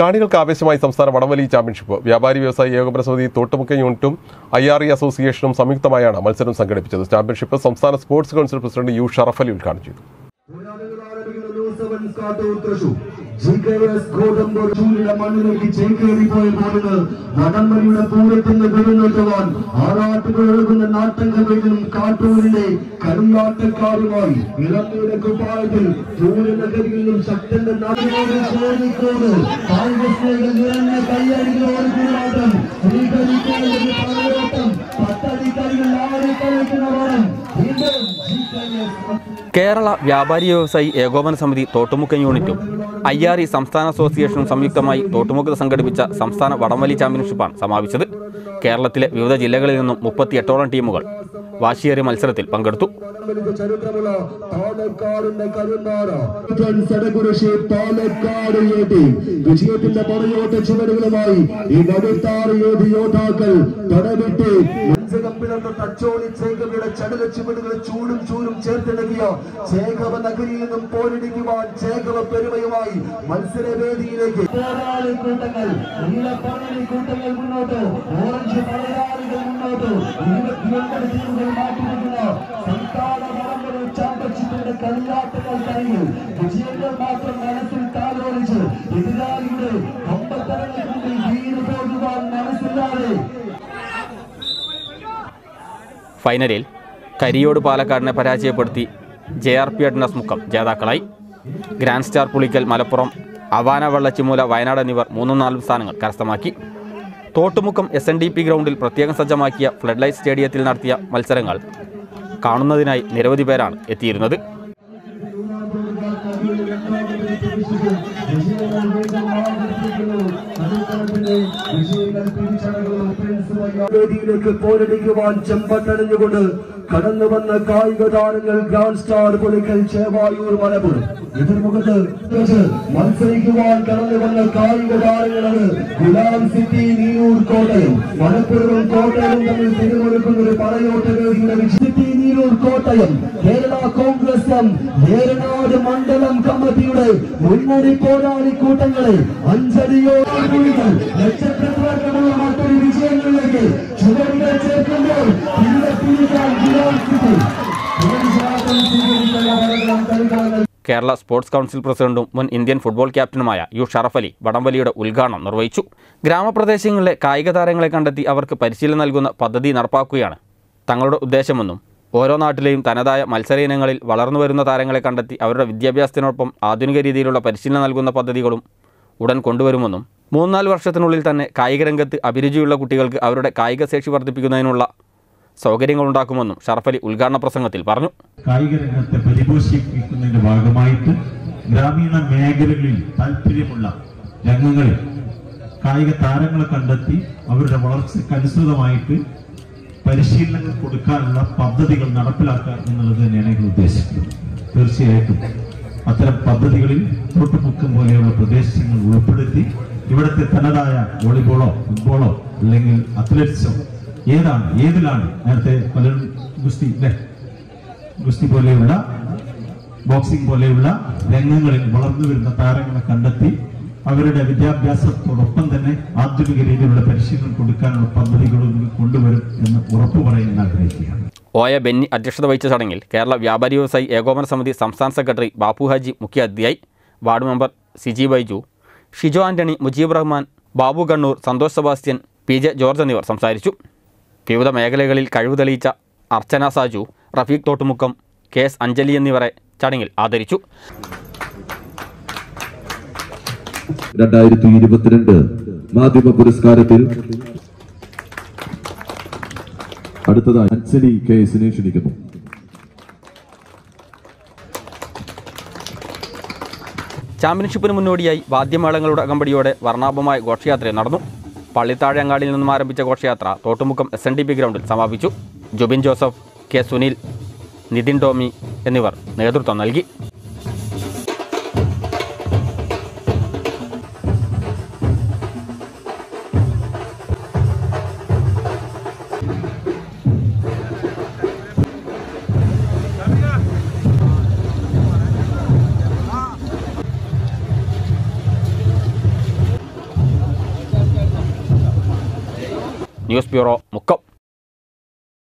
കാണികൾക്ക് ആവേശമായി സംസ്ഥാന വടംവലി ചാമ്പ്യൻഷിപ്പ് വ്യാപാരി വ്യവസായി ഏകോപന സമിതി തോട്ടുമുക്ക യൂണിറ്റും ഐ ആർ ഇ അസോസിയേഷനും സംയുക്തമായാണ് മത്സരം സംഘടിപ്പിച്ചത് ചാമ്പ്യൻഷിപ്പ് സംസ്ഥാന sports council president U Sharaf Ali ഉദ്ഘാടനം ചെയ്തു ചൂരിയുടെ മണ്ണിലേക്ക് ചേക്കേറിപ്പോയ ബോളുകൾ വടംവലിയുടെ പൂരത്തിന് വിരുന്നോട്ടുവാൻ ആറാട്ടുകൾ ഒഴുകുന്ന നാട്ടങ്കവേദിനും കാട്ടൂരിന്റെ കളിയാട്ടക്കാരുമായി ഇളമയുടെ കുപ്പായത്തിൽ ചൂരിന്റെ കരിയിലും ശക്തന്റെ നാടിനോട് ചേരിക്കോട് കായിക സ്നേഹികൾ നിറഞ്ഞ കയ്യടികളോട് കൂടാട്ടം സ്വീകരിക്കുന്നതിന് പടയോട്ടം പത്തടിക്കളികൾ ആടി കളിക്കുന്ന വരം വീണ്ടും ജി കെ എസ് കേരള വ്യാപാരി വ്യവസായി ഏകോപന സമിതി തോട്ടുമുക്ക യൂണിറ്റും ഐ ആർ ഇ സംസ്ഥാന അസോസിയേഷനും സംയുക്തമായി തോട്ടുമുക്കത്ത് സംഘടിപ്പിച്ച സംസ്ഥാന വടംവലി ചാമ്പ്യൻഷിപ്പാണ് സമാപിച്ചത് കേരളത്തിലെ വിവിധ ജില്ലകളിൽ നിന്നും മുപ്പത്തിയെട്ടോളം ടീമുകൾ വാശിയേറിയ മത്സരത്തിൽ പങ്കെടുത്തു വലിയ ചരിത്രമുള്ള പാലക്കാടിന്റെ കരുനാട സടകുറിശി പാലക്കാട് യോട്ടി വിജയത്തിന്റെ പടയോട്ട ചുവടുകളുമായി ഈ നടുത്താറ് യോധി യോദ്ധാക്കൾ പടവിട്ട് മഞ്ചകം പിളർന്ന തച്ചോളി ചേകവയുടെ ചടുല ചുവടുകൾ ചൂടും ചൂരും ചേർത്തിണങ്ങിയ ചേകവ നഗരിയിൽ നിന്നും പോരടിക്കുവാൻ ചേകവ പെരുമയുമായി മത്സരവേദിയിലേക്ക് പോരാളി കൂട്ടങ്ങൾ നീലപ്പറളി കൂട്ടങ്ങൾ മുന്നോട്ട് ഓറഞ്ച് പടയാളികൾ മുന്നോട്ട് ഇരുപത്തിയൊമ്പത് ടീമുകൾ മാറ്റിവെക്കുന്ന സംസ്ഥാന വടംവലി ചാമ്പ്യൻഷിപ്പിന്റെ കളിയാട്ടങ്ങൾ കഴിഞ്ഞു വിജയങ്ങൾ മാത്രം മനസ്സിൽ താലോലിച്ച് എതിരാളിയുടെ കൊമ്പത്തരങ്ങൾ മുന്നിൽ വീണ് പോകുവാൻ മനസ്സില്ലാതെ ഫൈനലിൽ കരിയോട് പാലക്കാടിനെ പരാജയപ്പെടുത്തി ജെ ആർ പി അഡ്നസ് മുക്കം ജേതാക്കളായി ഗ്രാൻഡ് സ്റ്റാർ പുളിക്കൽ മലപ്പുറം അവാന വെള്ളച്ചിമൂല വയനാട് എന്നിവർ മൂന്നും നാലും സ്ഥാനങ്ങൾ കരസ്ഥമാക്കി Thottumukkam S N D P ഗ്രൗണ്ടിൽ പ്രത്യേകം സജ്ജമാക്കിയ ഫ്ലഡ് ലൈറ്റ് സ്റ്റേഡിയത്തിൽ നടത്തിയ മത്സരങ്ങൾ കാണുന്നതിനായി നിരവധി പേരാണ് എത്തിയിരുന്നത് വേദിയിലേക്ക് പോരടിക്കുവാൻ ചെമ്പട്ടണിഞ്ഞുകൊണ്ട് കടന്നു വന്ന കായിക താരങ്ങൾ ഗ്രാൻഡ് സ്റ്റാർ പുലിക്കൽ ചേവായൂർ മലപ്പുറം എതിർമുഖത്ത് വെച്ച് മത്സരിക്കുവാൻ കടന്നു വന്ന കായിക താരങ്ങളാണ് ഗുലാം സിറ്റി നീരൂർ കോട്ടയം മലപ്പുറവും കോട്ടയവും തമ്മിൽ തിരുമൊരുക്കുന്ന ഒരു പടയോട്ട വേദിയുടെ സിറ്റി നീരൂർ കോട്ടയം കേരള കോൺഗ്രസ് എം ഏറനാട് മണ്ഡലം കമ്മിറ്റിയുടെ മുന്നണി പോരാളി കൂട്ടങ്ങളെ അഞ്ചടിയോടുകൾ ലക്ഷക്കണക്കിനുള്ള മറ്റൊരു വിജയങ്ങളിലേക്ക് ചുവടുകൾ ചേർക്കുമ്പോൾ പിന്നെ പിടിക്കാൻ ഗുലാം സിറ്റി പ്രതിഷേധം സ്വീകരിക്കുന്ന വടകരം കളിക്കാരങ്ങൾ കേരള സ്പോർട്സ് കൗൺസിൽ പ്രസിഡന്റും മുൻ ഇന്ത്യൻ ഫുട്ബോൾ ക്യാപ്റ്റനുമായ യു ഷറഫ് അലി വടംവലിയുടെ ഉദ്ഘാടനം നിർവഹിച്ചു ഗ്രാമപ്രദേശങ്ങളിലെ കായിക താരങ്ങളെ കണ്ടെത്തി അവർക്ക് പരിശീലനം നൽകുന്ന പദ്ധതി നടപ്പാക്കുകയാണ് തങ്ങളുടെ ഉദ്ദേശമെന്നും ഓരോ നാട്ടിലെയും തനതായ മത്സര ഇനങ്ങളിൽ വളർന്നു വരുന്ന താരങ്ങളെ കണ്ടെത്തി അവരുടെ വിദ്യാഭ്യാസത്തിനൊപ്പം ആധുനിക രീതിയിലുള്ള പരിശീലനം നൽകുന്ന പദ്ധതികളും ഉടൻ കൊണ്ടുവരുമെന്നും മൂന്നാല് വർഷത്തിനുള്ളിൽ തന്നെ കായിക രംഗത്ത് അഭിരുചിയുള്ള കുട്ടികൾക്ക് അവരുടെ കായിക ശേഷി വർദ്ധിപ്പിക്കുന്നതിനുള്ള സൗകര്യങ്ങളുണ്ടാക്കുമെന്നും ഷറഫ് അലി ഉദ്ഘാടന പ്രസംഗത്തിൽ പറഞ്ഞു കായിക രംഗത്തെ പരിപോഷിപ്പിക്കുന്നതിന്റെ ഭാഗമായിട്ട് ഗ്രാമീണ മേഖലകളിൽ താല്പര്യമുള്ള രംഗങ്ങളിൽ കായിക താരങ്ങളെ കണ്ടെത്തി അവരുടെ വളർച്ചയ്ക്ക് അനുസൃതമായിട്ട് പരിശീലനങ്ങൾ കൊടുക്കാനുള്ള പദ്ധതികൾ നടപ്പിലാക്കുക എന്നുള്ളത് തന്നെയാണ് ഞങ്ങൾ ഉദ്ദേശിക്കുന്നത് തീർച്ചയായിട്ടും അത്തരം പദ്ധതികളിൽ തൊട്ടുമുക്കം പോലെയുള്ള പ്രദേശങ്ങൾ ഉൾപ്പെടുത്തി ഇവിടുത്തെ തനതായ വോളിബോളോ ഫുട്ബോളോ അല്ലെങ്കിൽ അത്ലറ്റിക്സോ ഏതാണ് ഏതിലാണ് നേരത്തെ പലരും ഗുസ്തി അല്ലേ ഗുസ്തി പോലെയുള്ള ബോക്സിംഗ് പോലെയുള്ള രംഗങ്ങളിൽ വളർന്നു വരുന്ന താരങ്ങളെ കണ്ടെത്തി അവരുടെ വിദ്യാഭ്യാസത്തോടൊപ്പം തന്നെ ആധുനിക രീതിയിലുള്ള പരിശീലനം കൊടുക്കാനുള്ള പദ്ധതികളും കൊണ്ടുവരും എന്ന് ഉറപ്പു പറയാൻ ആഗ്രഹിക്കുകയാണ് ഒ എ ബെന്നി അധ്യക്ഷത വഹിച്ച ചടങ്ങിൽ കേരള വ്യാപാരി വ്യവസായി ഏകോപന സമിതി സംസ്ഥാന സെക്രട്ടറി ബാപ്പു ഹാജി മുഖ്യാതിഥിയായി ward member Siji Baiju Shijo Antony Mujeeb Rahman Babu Kannur Santhosh Sebastian P J George എന്നിവർ സംസാരിച്ചു വിവിധ മേഖലകളിൽ കഴിവ് തെളിയിച്ച അർച്ചന സാജു റഫീഖ് തോട്ടുമുക്കം കെ എസ് അഞ്ജലി എന്നിവരെ ചടങ്ങിൽ ആദരിച്ചു രണ്ടായിരത്തി ഇരുപത്തിരണ്ട് മാധ്യമ പുരസ്കാരത്തിൽ അടുത്തതായി അഞ്ജലി കെ എസിനെ ക്ഷണിക്കുന്നു ചാമ്പ്യൻഷിപ്പിന് മുന്നോടിയായി വാദ്യമേളങ്ങളുടെ അകമ്പടിയോടെ വർണ്ണാഭമായ ഘോഷയാത്ര നടന്നു പള്ളിത്താഴെ അങ്ങാടിയിൽ നിന്നും ആരംഭിച്ച ഘോഷയാത്ര Thottumukkam S N D P ഗ്രൗണ്ടിൽ സമാപിച്ചു ജുബിൻ ജോസഫ് കെ സുനിൽ നിതിൻ ടോമി എന്നിവർ നേതൃത്വം നൽകി ന്യൂസ് ബ്യൂറോ മുക്കം